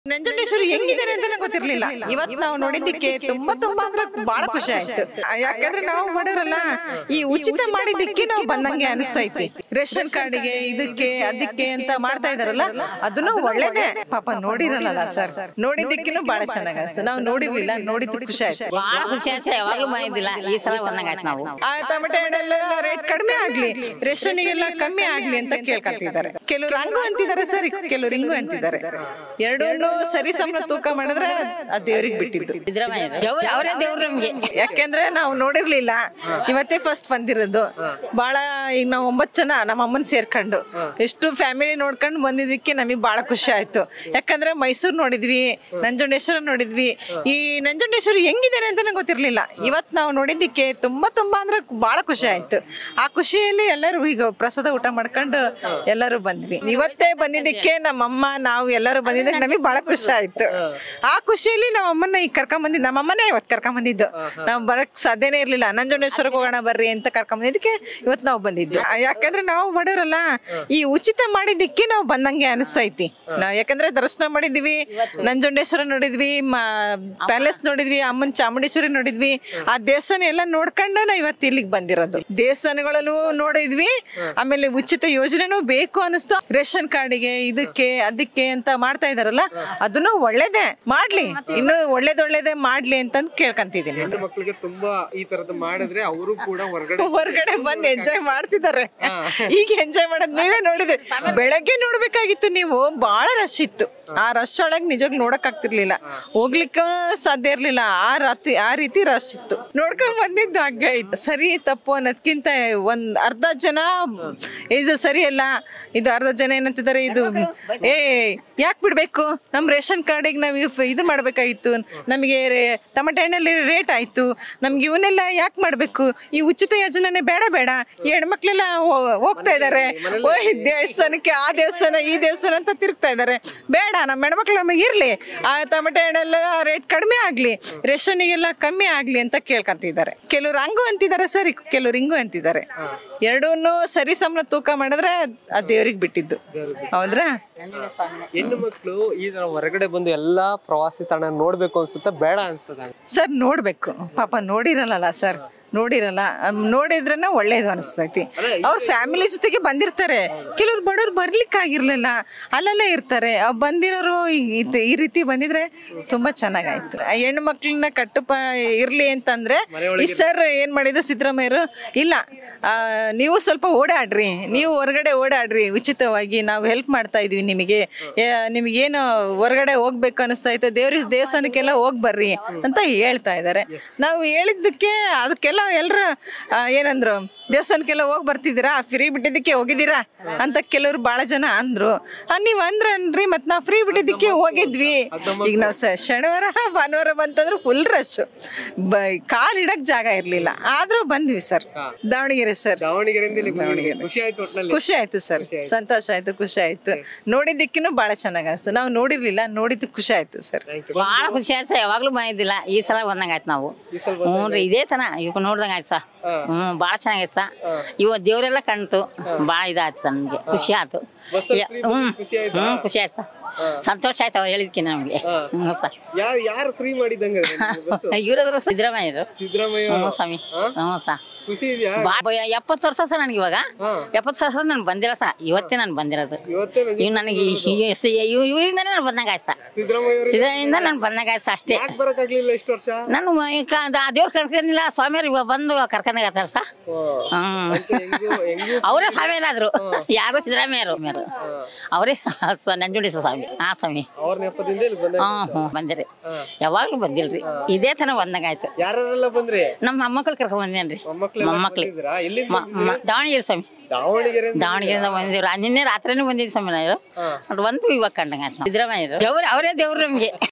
ನಂಜುಂಡೇಶ್ವರಿ ಹೆಂಗಿದ್ದಾರೆ ಅಂತ ನಂಗೆ ಗೊತ್ತಿರ್ಲಿಲ್ಲ ಇವತ್ ನಾವು ನೋಡಿದ್ದಕ್ಕೆ ತುಂಬಾ ತುಂಬಾ ಅಂದ್ರೆ ಬಹಳ ಖುಷಿ ಆಯ್ತು ಯಾಕಂದ್ರೆ ನಾವು ಬಡವರಲ್ಲ ಈ ಉಚಿತ ಮಾಡಿದ್ದಕ್ಕೆ ನಾವು ಬಂದಂಗೆ ಅನಿಸ್ತೈತಿ ರೇಷನ್ ಕಾರ್ಡಿಗೆ ಇದಕ್ಕೆ ಅದಕ್ಕೆ ಅಂತ ಮಾಡ್ತಾ ಇದಾರಲ್ಲ ಅದನ್ನು ಒಳ್ಳೇದೇ ಪಾಪ ನೋಡಿರಲ್ಲ ಸರ್ ನೋಡಿದ್ದಕ್ಕೂ ಬಹಳ ಚೆನ್ನಾಗಿ ಅನ್ಸ್ತು ನಾವು ನೋಡಿರ್ಲಿಲ್ಲ ನೋಡಿದ್ದು ಖುಷಿ ಆಯ್ತು ಬಹಳ ಖುಷಿ ಆಯ್ತು ಯಾವಾಗ್ಲೂ ಬಂದಿಲ್ಲ ಈ ಸಲ ಬಂದಂಗಾಯ್ತು ನಾವು ಆ ಟೊಮೆಟೊ ಹಣ್ಣೆಲ್ಲ ರೇಟ್ ಕಡಿಮೆ ಆಗ್ಲಿ ರೇಷನ್ಗೆಲ್ಲ ಕಮ್ಮಿ ಆಗ್ಲಿ ಅಂತ ಕೇಳ್ಕೊಂತಿದ್ದಾರೆ ಕೆಲವ್ರು ಹಂಗು ಅಂತಿದ್ದಾರೆ ಸರಿ ಕೆಲವ್ರು ಹಿಂಗು ಅಂತಿದ್ದಾರೆ ಎರಡನ್ನೂ ಸರಿ ಸಮ ತೂಕ ಮಾಡಿದ್ರೆ ಆ ದೇವ್ರಿಗೆ ಬಿಟ್ಟಿದ್ದು ಸಿದ್ದರಾಮಯ್ಯ ದೇವ್ರು ಅವರೇ ದೇವ್ರು ನಮ್ಗೆ ಯಾಕೆಂದ್ರೆ ನಾವು ನೋಡಿರ್ಲಿಲ್ಲ ಇವತ್ತೇ ಫಸ್ಟ್ ಬಂದಿರೋದು ಬಹಳ ಈಗ ನಾವು ಒಂಬತ್ತು ಜನ ನಮ್ಮ ಅಮ್ಮನ್ ಸೇರ್ಕೊಂಡು ಎಷ್ಟು ಫ್ಯಾಮಿಲಿ ನೋಡ್ಕೊಂಡು ಬಂದಿದ್ದಕ್ಕೆ ನಮಗೆ ಬಹಳ ಖುಷಿ ಆಯ್ತು ಯಾಕಂದ್ರೆ ಮೈಸೂರು ನೋಡಿದ್ವಿ ನಂಜುಂಡೇಶ್ವರ ನೋಡಿದ್ವಿ ಈ ನಂಜುಂಡೇಶ್ವರಿ ಹೆಂಗಿದ್ದಾರೆ ಅಂತ ನಂಗೆ ಗೊತ್ತಿರ್ಲಿಲ್ಲ ಇವತ್ತು ನಾವು ನೋಡಿದ್ದಕ್ಕೆ ತುಂಬಾ ತುಂಬಾ ಅಂದ್ರೆ ಬಹಳ ಖುಷಿ ಆಯ್ತು ಆ ಖುಷಿಯಲ್ಲಿ ಎಲ್ಲರೂ ಈಗ ಪ್ರಸಾದ ಊಟ ಮಾಡ್ಕೊಂಡು ಎಲ್ಲರೂ ಬಂದ್ವಿ ಇವತ್ತೇ ಬಂದಿದ್ದಕ್ಕೆ ನಮ್ಮಮ್ಮ ನಾವು ಎಲ್ಲರೂ ಬಂದಿದ್ದಕ್ಕೆ ನಮಗೆ ಬಹಳ ಖುಷಿ ಆಯ್ತು ಆ ಖುಷಿಯಲ್ಲಿ ನಮ್ಮ ಅಮ್ಮನ ಈಗ ಕರ್ಕೊಂಡ್ ಬಂದಿದ್ದು ನಮ್ಮ ಅಮ್ಮನೇ ಇವತ್ತು ಕರ್ಕೊಂಡ್ ಬಂದಿದ್ದು ನಾವು ಬರಕ್ ಸಾಧ್ಯನೇ ಇರ್ಲಿಲ್ಲ ನಂಜುಂಡೇಶ್ವರಕ್ಕೆ ಹೋಗೋಣ ಬರ್ರಿ ಅಂತ ಕರ್ಕೊಂಡ್ ಬಂದಿದ್ದಕ್ಕೆ ಇವತ್ತು ನಾವು ಬಂದಿದ್ದು ಆ, ಯಾಕಂದ್ರೆ ನಾವು ಬಡವರಲ್ಲ ಈ ಉಚಿತ ಮಾಡಿದ್ದಕ್ಕೆ ನಾವು ಬಂದಂಗೆ ಅನಿಸ್ತೈತಿ ನಾವ್ ಯಾಕಂದ್ರೆ ದರ್ಶನ ಮಾಡಿದ್ವಿ ನಂಜುಂಡೇಶ್ವರ ನೋಡಿದ್ವಿ ಪ್ಯಾಲೇಸ್ ನೋಡಿದ್ವಿ ಅಮ್ಮನ್ ಚಾಮುಂಡೇಶ್ವರಿ ನೋಡಿದ್ವಿ ಆ ದೇವಸ್ಥಾನ ಎಲ್ಲ ನೋಡ್ಕೊಂಡು ನಾವು ಇವತ್ತು ಇಲ್ಲಿಗೆ ಬಂದಿರೋದು ದೇವಸ್ಥಾನಗಳನ್ನು ನೋಡಿದ್ವಿ ಆಮೇಲೆ ಉಚಿತ ಯೋಜನೆನೂ ಬೇಕು ಅನಿಸ್ತು ರೇಷನ್ ಕಾರ್ಡಿಗೆ ಇದಕ್ಕೆ ಅದಕ್ಕೆ ಅಂತ ಮಾಡ್ತಾ ಇದಾರಲ್ಲ ಅದನ್ನು ಒಳ್ಳೇದೇ ಮಾಡ್ಲಿ ಇನ್ನು ಒಳ್ಳೇದ್ ಒಳ್ಳೇದೇ ಮಾಡ್ಲಿ ಅಂತ ಕೇಳ್ಕೊಂತಿದ್ದೀನಿ ಹೆಣ್ಣು ಮಕ್ಕಳಿಗೆ ತುಂಬಾ ಈ ತರದ್ ಮಾಡಿದ್ರೆ ಅವರು ಕೂಡ ಹೊರಗಡೆ ಹೊರಗಡೆ ಬಂದು ಎಂಜಾಯ್ ಮಾಡ್ತಿದ್ದಾರೆ ಈಗ ಎಂಜಾಯ್ ಮಾಡೋದ್ ನೀವೇ ನೋಡಿದ್ರಿ ಬೆಳಗ್ಗೆ ನೋಡ್ಬೇಕಾಗಿತ್ತು ನೀವು ಬಹಳ ರಶ್ ಇತ್ತು ಆ ರಶ್ ಒಳಗ್ ನಿಜವಾಗ್ ನೋಡಕ್ ಆಗ್ತಿರ್ಲಿಲ್ಲ ಹೋಗ್ಲಿಕ್ಕೆ ಸಾಧ್ಯ ಇರ್ಲಿಲ್ಲ ಆ ರಾತ್ರಿ ಆ ರೀತಿ ರಶ್ ಇತ್ತು ನೋಡ್ಕೊಂಡ್ ಬಂದಿದ್ದು ಹಗ್ಗ ಇತ್ತು ಸರಿ ತಪ್ಪು ಅನ್ನೋದ್ಕಿಂತ ಒಂದ್ ಅರ್ಧ ಜನ ಇದು ಸರಿ ಅಲ್ಲ ಇದು ಅರ್ಧ ಜನ ಏನಂತಿದ್ದಾರೆ ಇದು ಏ ಯಾಕೆ ಬಿಡ್ಬೇಕು ನಮ್ ರೇಷನ್ ಕಾರ್ಡಿಗೆ ನಾವು ಇಫ್- ಇದು ಮಾಡ್ಬೇಕಾಗಿತ್ತು ನಮಗೆ ರೇ- ಟಮಟೆ ಹಣ್ಣಲ್ಲಿ ರೇಟ್ ಆಯ್ತು ನಮ್ಗೆ ಇವನ್ನೆಲ್ಲ ಯಾಕೆ ಮಾಡ್ಬೇಕು ಈ ಉಚಿತ ಯೋಜನೆ ಬೇಡ ಬೇಡ ಈ ಹೆಣ್ಮಕ್ಳೆಲ್ಲ ಹೋ- ಹೋಗ್ತಾ ಇದಾರೆ ಓ ಈ ದೇವಸ್ಥಾನಕ್ಕೆ ಆ ದೇವಸ್ಥಾನ ಈ ದೇವಸ್ಥಾನ ಅಂತ ತಿರುಗ್ತಾ ಇದಾರೆ ಬೇಡ ನಮ್ಮ ಹೆಣ್ಮಕ್ಳು ನಮಗೆ ಇರ್ಲಿ ಆ ಟಮಟೆ ಹಣ್ಣೆಲ್ಲ ರೇಟ್ ಕಡಿಮೆ ಆಗ್ಲಿ ರೇಷನ್ಗೆಲ್ಲ ಕಮ್ಮಿ ಆಗ್ಲಿ ಅಂತ ಕೇಳ್ಕೊಂತಿದ್ದಾರೆ ಕೆಲವ್ರು ಹಂಗು ಅಂತಿದ್ದಾರೆ ಸರಿ ಕೆಲವ್ರು ಹಿಂಗು ಅಂತಿದ್ದಾರೆ ಎರಡನ್ನೂ ಸರಿ ಸಮ ತೂಕ ಮಾಡಿದ್ರೆ ಆ ದೇವ್ರಿಗೆ ಬಿಟ್ಟಿದ್ದು ಹೌದ್ರಾ ಹೆಣ್ಣು ಮಕ್ಕಳು ಈ ತರ ಹೊರಗಡೆ ಬಂದು ಎಲ್ಲಾ ಪ್ರವಾಸಿ ತಾಣ ನೋಡ್ಬೇಕು ಅನ್ಸುತ್ತಾ ಬೇಡ ಅನ್ಸ್ತದ ಸರ್ ನೋಡ್ಬೇಕು ಪಾಪ ನೋಡಿರಲ್ಲ ಸರ್ ನೋಡಿರಲ್ಲ ಅಮ್, ನೋಡಿದ್ರನ ಒಳ್ಳೇದು ಅನಿಸ್ತೈತಿ ಅವ್ರ ಫ್ಯಾಮಿಲಿ ಜೊತೆಗೆ ಬಂದಿರ್ತಾರೆ ಕೆಲವ್ರು ಬಡವ್ರು ಬರ್ಲಿಕ್ಕಾಗಿರ್ಲಿಲ್ಲ ಅಲ್ಲಲ್ಲೇ ಇರ್ತಾರೆ ಅವ್ ಬಂದಿರೋರು ಈ- ಈ- ಈ ರೀತಿ ಬಂದಿದ್ರೆ ತುಂಬಾ ಚೆನ್ನಾಗಾಯ್ತು ಆ ಹೆಣ್ಣು ಮಕ್ಳನ್ನ ಕಟ್ಟುಪ ಇರ್ಲಿ ಅಂತಂದ್ರೆ ಈ ಸರ್ ಏನ್ ಮಾಡಿದ್ರು ಸಿದ್ದರಾಮಯ್ಯರು ಇಲ್ಲ ಆ, ನೀವು ಸ್ವಲ್ಪ ಓಡಾಡ್ರಿ ನೀವು ಹೊರಗಡೆ ಓಡಾಡ್ರಿ ಉಚಿತವಾಗಿ ನಾವು ಹೆಲ್ಪ್ ಮಾಡ್ತಾ ಇದೀವಿ ನಿಮಗೆ ಯಾ- ನಿಮಗೇನು ಹೊರಗಡೆ ಹೋಗ್ಬೇಕು ಅನಿಸ್ತಾ ಐತೆ ದೇವ್ರ ದೇವಸ್ಥಾನಕ್ಕೆಲ್ಲ ಹೋಗ್ ಬರ್ರಿ ಅಂತ ಹೇಳ್ತಾ ಇದ್ದಾರೆ ನಾವು ಹೇಳಿದ್ದಕ್ಕೆ ಅದಕ್ಕೆಲ್ಲ ಎಲ್ಲರೂ ಏನಂದ್ರು ದೇವಸ್ಥಾನಕ್ಕೆಲ್ಲ ಹೋಗಿ ಬರ್ತಿದ್ದೀರಾ ಫ್ರೀ ಬಿಟ್ಟಿದ್ದಕ್ಕೆ ಹೋಗಿದ್ದೀರಾ ಅಂತ ಕೆಲವ್ರು ಭಾಳ ಜನ ಅಂದ್ರು ಆ, ನೀವ್ ಅಂದ್ರನ್ರಿ ಮತ್ ನಾವು ಫ್ರೀ ಬಿಟ್ಟಿದ್ದಕ್ಕೆ ಹೋಗಿದ್ವಿ ಈಗ ನಾವು ಸ ಶನಿವಾರ ಭಾನುವಾರ ಬಂತಂದ್ರೆ ಫುಲ್ ರಶ್ ಬ ಕಾಲ್ ಇಡಕ್ ಜಾಗ ಇರ್ಲಿಲ್ಲ ಆದ್ರೂ ಬಂದ್ವಿ ಸರ್ ದಾವಣಗೆರೆ ಸರ್ ದಾವಣಗೆರೆಯಿಂದ ಇಲ್ಲಿ ಬಂದಿದ್ದೀರಿ. ಖುಷಿ ಆಯ್ತು ಒಟ್ನಲ್ಲಿ ಖುಷಿ ಆಯ್ತು ಸರ್ ಸಂತೋಷ ಆಯ್ತು ಖುಷಿ ಆಯ್ತು ನೋಡಿದ್ದಕ್ಕಿನ್ನೂ ಬಹಳ ಚೆನ್ನಾಗ್ ಅನ್ಸ್ತು ನಾವು ನೋಡಿರ್ಲಿಲ್ಲ ನೋಡಿದ್ದು ಖುಷಿ ಆಯ್ತು ಸರ್ ಬಹಳ ಖುಷಿ ಆಯ್ತು ಯಾವಾಗ್ಲೂ ಬಂದಿದ್ದಿಲ್ಲ ಈ ಸಲ ಬಂದಂಗಾಯ್ತು ನಾವು ಹ್ಞೂ ರೀ ಇದೇ ತನ ಇವಾಗ ನೋಡ್ದಂಗ ಆಯ್ತು ಸಾ ಹ್ಞೂ ಭಾಳ ಚೆನ್ನಾಗೈತೆ ಸಾ ಇವ ದೇವರೆಲ್ಲ ಕಾಣ್ತು ಭಾಳ ಇದಾಯ್ತು ಸರ್ ನಮಗೆ ಖುಷಿ ಆಯ್ತು ಯ- ಹ್ಞೂ ಹ್ಞೂ ಖುಷಿ ಆಯ್ತು ಸಾ ಸಂತೋಷ ಆಯ್ತು ಅವ್ರು ಹೇಳಿದ್ಕೆ ನಮಗೆ ಹ್ಞೂ ಸಾ ಯಾರು ಯಾರು ಫ್ರೀ ಮಾಡಿದಂಗ ಇವ್ರದ್ರ ಸಿದ್ದರಾಮಯ್ಯರು ಸಿದ್ದರಾಮಯ್ಯ ಹ್ಞೂ ಸ್ವಾಮಿ ಹ್ಞೂ ಸಾ ಖುಷಿ ಇದೆಯಾ ಬಾ ಎಪ್ಪತ್ತು ವರ್ಷ ಸರ್ ನನಗೆ ಇವಾಗ ಎಪ್ಪತ್ತು ವರ್ಷ ನಾನು ಬಂದಿಲ್ಲ ಸಾ ಇವತ್ತೇ ನಾನು ಬಂದಿರೋದು ಇವತ್ತೇ ನಂಗೆ ಇವ್ ನನಗೆ ಇವರಿಂದನೇ ನಾನು ಬಂದಂಗ ಆಯ್ತು ಸಾ ಸಿದ್ದರಾಮಯ್ಯ ಅವರು ಸಿದ್ದರಾಮಯ್ಯಿಂದ ನಾನು ಬಂದಂಗ ಆಯ್ತು ಸಾ ಅಷ್ಟೇ ಯಾಕೆ ಬರಕ್ಕಾಗ್ಲಿಲ್ಲ ಇಷ್ಟು ವರ್ಷ ನಾನು ಆ ದೇವ್ರ ಕರ್ಕೊಂಡಿಲ್ಲ ಸ್ವಾಮಿಯವ್ರು ಇವಾಗ ಬಂದು ಕರ್ಕೊಂಡಾಗತ್ತಾರ ಸಾ ಹ್ಮ್ ಹೆಂಗು ಹೆಂಗು ಅವರೇ ಸ್ವಾಮಿಯರಾದ್ರು ಯಾರು ಸಿದ್ದರಾಮಯ್ಯರು ಮೇರು ಅವರೇ ಸ- ನಂಜುಂಡೇಶ್ವರ ಸ್ವಾಮಿ ಆ ಸ್ವಾಮಿ ಅವ್ರ ನೆಪದಿಂದ ಇಲ್ಲಿ ಬಂದ ಹ್ಮ್ ಹ್ಞೂ ಬಂದಿರಿ ಯಾವಾಗ್ಲೂ ಬಂದಿಲ್ರಿ ಇದೇ ತನ ಬಂದಂಗಾಯ್ತು ಯಾರೆಲ್ಲ ಬಂದ್ರಿ ನಮ್ಮ ಮೊಮ್ಮಕ್ಳು ಕರ್ಕೊಂಡ್ ಬಂದೇನ್ರಿ ಮೊಮ್ಮಕ್ಳೆಲ್ಲ ಮೊಮ್ಮಕ್ಳು ಬಂದಿದ್ರಾ? ಎಲ್ಲಿಂದ ಮ- ಮ- ದಾವಣಗೆರೆ ಸ್ವಾಮಿ ದಾವಣಗೆರೆ ದಾವಣಗೆರೆಯಿಂದ ಬಂದಿವ್ರು ನಿನ್ನೆ ರಾತ್ರಿನೂ ಬಂದಿದ್ದು ಸ್ವಾಮಿ ನಾವು ಅದು ಬಂದು ಇವಾಗ ಕಂಡಂಗಾಯ್ತು ಸಿದ್ದರಾಮಯ್ಯರು ದೇವ್ರು ಅವರೇ ದೇವ್ರು ನಮಗೆ